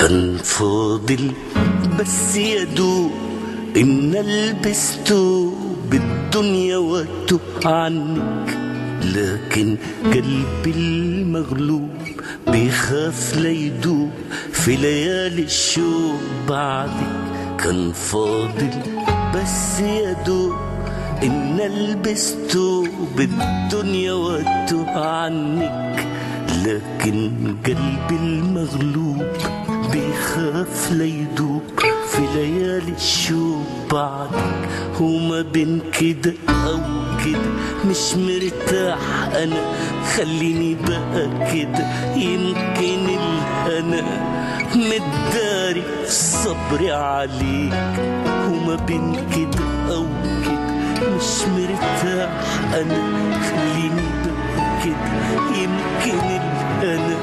كان فاضل بس يدوب إن لبسته بالدنيا واتوب عنك لكن قلبي المغلوب بيخاف ليدوب في ليالي الشوق بعدك كان فاضل بس يدوب إن لبسته بالدنيا واتوب عنك لكن قلبي المغلوب بيخاف ليدوب في ليالي الشوق بعدك وما بين كده أو كده مش مرتاح أنا خليني بقى كده يمكن الهنا متداري في صبري عليك وما بين كده أو كده مش مرتاح أنا خليني بقى كده يمكن الهنا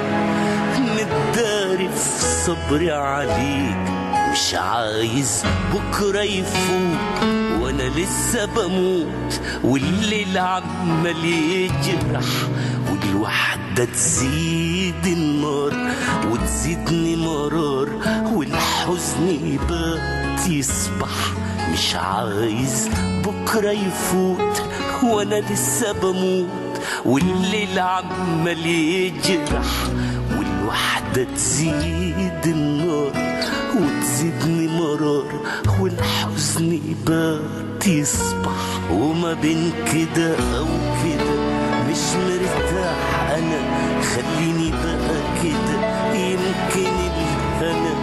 متداري في صبري عليك مش عايز بكرة يفوت وانا لسه بموت والليل عمال يجرح والوحدة تزيد النار وتزيدني مرار والحزن يبات يصبح مش عايز بكرة يفوت وانا لسه بموت والليل عمال يجرح والوحدة تزيد النار وتزيدني مرار والحزن يبات يصبح وما بين كده او كده مش مرتاح انا خليني بقى كده يمكن الهنا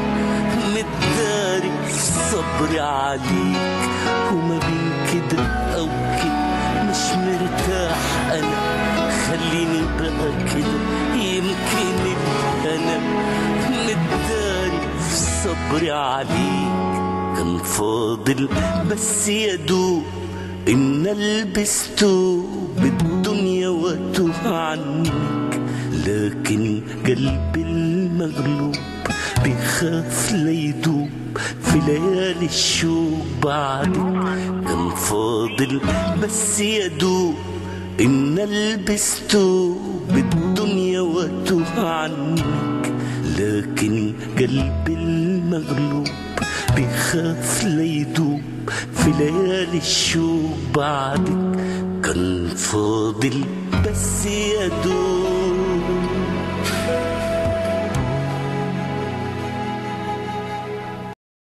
متداري في صبري عليك وما بين كده او كده مش مرتاح انا خليني بقى كده يمكن الهنا متداري في صبري عليك كان فاضل بس يدوب إن لبسته بالدنيا واتوه عنك لكن قلبي المغلوب بيخاف ليدوب في ليالي الشوق بعدك كان فاضل بس يدوب إن لبسته بالدنيا واتوه عنك لكن قلبي المغلوب بيخاف ليدوب في ليالي الشوق بعدك كان فاضل بس يدوب